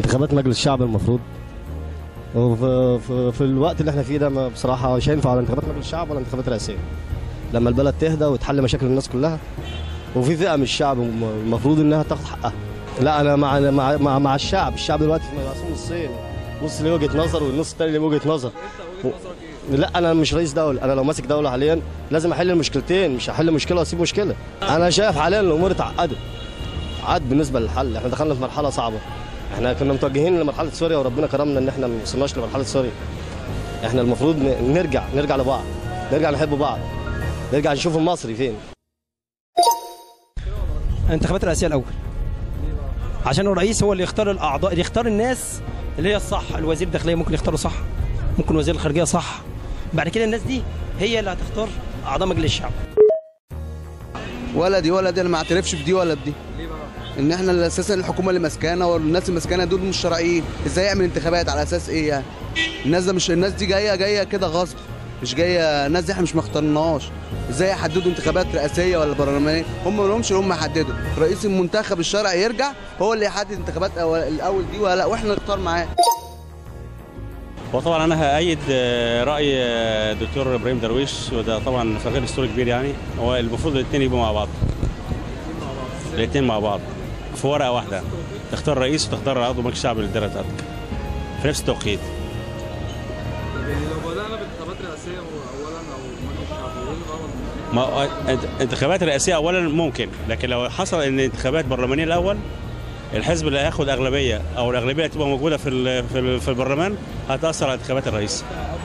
انتخابات مجلس الشعب المفروض وفي في, في الوقت اللي احنا فيه ده ما- بصراحه مش هينفع ولا انتخابات مجلس الشعب ولا انتخابات رئاسيه لما البلد تهدى وتحل مشاكل الناس كلها وفي فئه من الشعب المفروض انها تاخد حقها لا انا مع مع مع, مع الشعب الشعب دلوقتي مقسوم نصين نص ليه وجهه نظر والنص الثاني ليه وجهه نظر و... لا انا مش رئيس دوله انا لو ماسك دوله حاليا لازم احل المشكلتين مش هحل مشكله واسيب مشكله انا شايف حاليا الامور اتعقدت عاد بالنسبه للحل احنا دخلنا في مرحله صعبه احنا كنا متوجهين لمرحله سوريا وربنا كرمنا ان احنا ما وصلناش لمرحله سوريا احنا المفروض ن- نرجع نرجع لبعض نرجع نحب بعض نرجع نشوف المصري فين الانتخابات الرئاسيه الاول عشان الرئيس هو اللي يختار الاعضاء اللي يختار الناس اللي هي الصح الوزير الداخليه ممكن يختاره صح ممكن وزير الخارجيه صح بعد كده الناس دي هي اللي هتختار اعضاء مجلس الشعب ولا دي ولا دي انا ما اعترفش بدي ولا بدي ان احنا اللي اساسا الحكومه اللي ماسكانا والناس اللي ماسكانا دول مش شرعيين ازاي يعمل انتخابات على اساس ايه يعني الناس ده مش الناس دي جايه جايه كده غصب مش جايه الناس دي احنا مش مختارناهاش ازاي يحددوا انتخابات رئاسيه ولا برلمانيه هم ما لهمش هم يحددوا رئيس المنتخب الشرعي يرجع هو اللي يحدد انتخابات أول- الاول دي ولا واحنا نختار معاه وطبعا انا هأيد آه، راي آه، دكتور ابراهيم درويش وده طبعا فقير اسطوري كبير يعني هو المفروض الاثنين يبقوا مع بعض الاثنين مع بعض في ورقه واحده تختار رئيس وتختار عضو مجلس الشعب للدائره بتاعتك في نفس التوقيت لو بدأنا بانتخابات رئاسية أولا أو مجلس الشعب إيه الغرض من ما هو انت- انتخابات رئاسيه اولا ممكن لكن لو حصل ان انتخابات برلمانيه الاول الحزب اللي هياخد اغلبيه او الاغلبيه اللي تبقى موجوده في ال- في ال- في البرلمان هتاثر على انتخابات الرئيس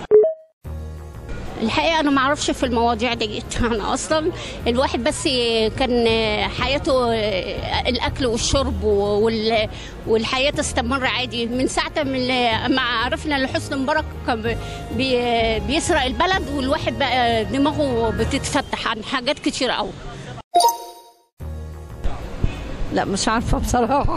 الحقيقه انا ما اعرفش في المواضيع دي انا اصلا الواحد بس كان حياته الاكل والشرب وال- والحياه تستمر عادي من ساعه من ما عرفنا ان حسني مبارك كان بي- بيسرق البلد والواحد بقى دماغه بتتفتح عن حاجات كتير قوي لا مش عارفه بصراحه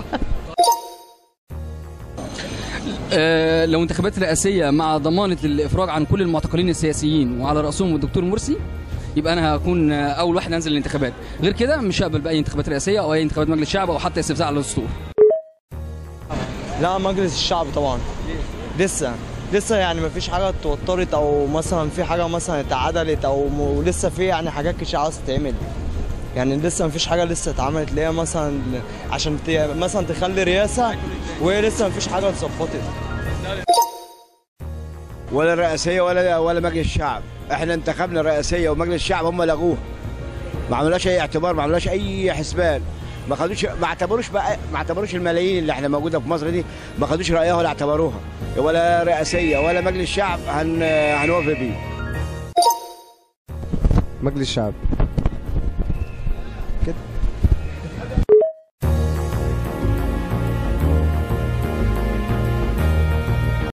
آه، لو انتخابات رئاسيه مع ضمانه الافراج عن كل المعتقلين السياسيين وعلى راسهم الدكتور مرسي يبقى انا هكون آه، اول واحد انزل الانتخابات غير كده مش هقبل باي انتخابات رئاسيه او اي انتخابات مجلس الشعب او حتى استفزاز على الدستور لا مجلس الشعب طبعا لسه لسه يعني ما فيش حاجه اتوترت او مثلا في حاجه مثلا اتعدلت او م- ولسه في يعني حاجات كتير عاوزه تتعمل يعني لسه ما فيش حاجه لسه اتعملت اللي هي مثلا عشان ت- مثلا تخلي رئاسه وهي لسه ما فيش حاجه اتظبطت ولا الرئاسيه ولا ولا مجلس الشعب احنا انتخبنا الرئاسيه ومجلس الشعب هم لغوه ما عملوش اي اعتبار ما عملوش اي حسبان ما خدوش ما اعتبروش بقى ما اعتبروش الملايين اللي احنا موجوده في مصر دي ما خدوش رايها ولا اعتبروها ولا رئاسيه ولا مجلس الشعب هن هنوافق بيه مجلس الشعب